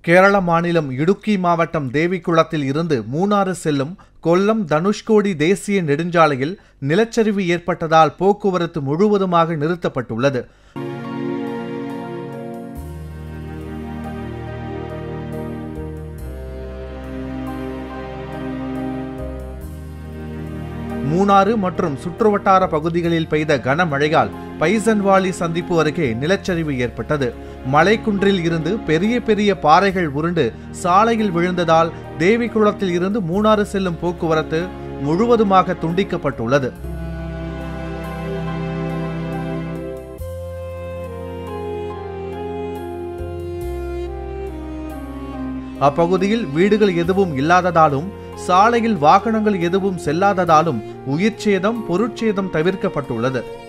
கேரள மாநிலம் இடுக்கி மாவட்டம் தேவிக்குளத்தில் இருந்து மூணாறு செல்லும் கொல்லம் தனுஷ்கோடி தேசிய நெடுஞ்சாலையில் நிலச்சரிவு ஏற்பட்டதால் போக்குவரத்து முழுவதுமாக நிறுத்தப்பட்டுள்ளது மூணாறு மற்றும் சுற்றுவட்டார பகுதிகளில் பெய்த கனமழையால் பைசன்வாலி சந்திப்பு அருகே நிலச்சரிவு ஏற்பட்டது மலைக்குன்றில் இருந்து பெரிய பெரிய பாறைகள் உருண்டு சாலையில் விழுந்ததால் தேவிக்குளத்தில் இருந்து மூணாறு செல்லும் போக்குவரத்து முழுவதுமாக துண்டிக்கப்பட்டுள்ளது அப்பகுதியில் வீடுகள் எதுவும் இல்லாததாலும் சாலையில் வாகனங்கள் எதுவும் செல்லாததாலும் உயிர்ச்சேதம் பொருட்சேதம் தவிர்க்கப்பட்டுள்ளது